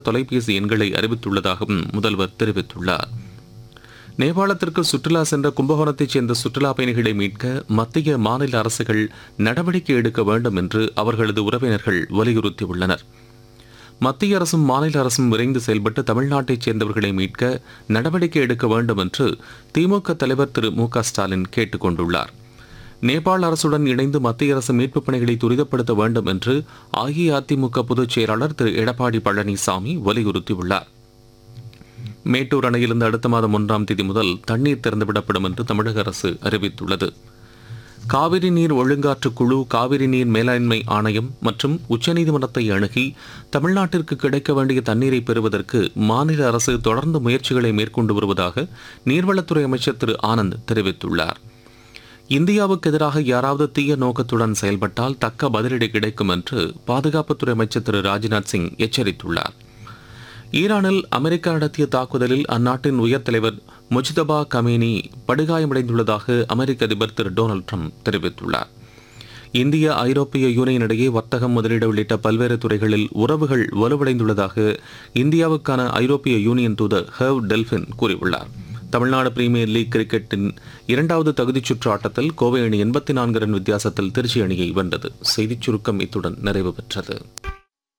தொலைபேசி எண்களை அறிவித்துள்ளதாகவும் முதல்வர் தெரிவித்துள்ளார் நேபாளத்திற்கு சுற்றுலா சென்ற கும்பகோணத்தைச் சேர்ந்த சுற்றுலா பயணிகளை மீட்க மத்திய மாநில அரசுகள் நடவடிக்கை எடுக்க வேண்டும் என்று அவர்களது உறவினர்கள் வலியுறுத்தியுள்ளனர் மத்திய அரசும் மாநில அரசும் விரைந்து செயல்பட்டு தமிழ்நாட்டைச் சேர்ந்தவர்களை மீட்க நடவடிக்கை எடுக்க வேண்டும் என்று திமுக தலைவர் திரு மு க ஸ்டாலின் கேட்டுக் கொண்டுள்ளார் நேபாள அரசுடன் இணைந்து மத்திய அரசு மீட்புப் பணிகளை துரிதப்படுத்த வேண்டும் என்று அஇஅதிமுக பொதுச் செயலாளர் திரு எடப்பாடி பழனிசாமி வலியுறுத்தியுள்ளார் மேட்டூர் அணையிலிருந்து அடுத்த மாதம் ஒன்றாம் தேதி முதல் தண்ணீர் திறந்துவிடப்படும் என்று தமிழக அரசு அறிவித்துள்ளது காவிரி நீர் ஒழுங்காற்று குழு காவிரி நீர் மேலாண்மை ஆணையம் மற்றும் உச்சநீதிமன்றத்தை அணுகி தமிழ்நாட்டிற்கு கிடைக்க வேண்டிய தண்ணீரை பெறுவதற்கு மாநில அரசு தொடர்ந்து முயற்சிகளை மேற்கொண்டு வருவதாக நீர்வளத்துறை அமைச்சர் திரு ஆனந்த் தெரிவித்துள்ளார் இந்தியாவுக்கு எதிராக யாராவது தீய நோக்கத்துடன் செயல்பட்டால் தக்க பதிலடி கிடைக்கும் என்று பாதுகாப்புத்துறை அமைச்சர் திரு ராஜ்நாத் சிங் எச்சரித்துள்ளார் ஈரானில் அமெரிக்கா நடத்திய தாக்குதலில் அந்நாட்டின் உயர் தலைவர் முஜ்தபா கமேனி படுகாயமடைந்துள்ளதாக அமெரிக்க அதிபர் திரு டொனால்டு ட்ரம்ப் தெரிவித்துள்ளார் இந்திய ஐரோப்பிய யூனியன் இடையே வர்த்தகம் முதலீடு உள்ளிட்ட பல்வேறு துறைகளில் உறவுகள் வலுவடைந்துள்ளதாக இந்தியாவுக்கான ஐரோப்பிய யூனியன் தூதர் ஹர்வ் டெல்பின் கூறியுள்ளார் தமிழ்நாடு பிரீமியர் லீக் கிரிக்கெட்டின் இரண்டாவது தகுதிச் சுற்று ஆட்டத்தில் கோவை அணி எண்பத்தி நான்கு ரன் வித்தியாசத்தில் திருச்சி அணியை வென்றது செய்திச் சுருக்கம் இத்துடன் நிறைவு பெற்றது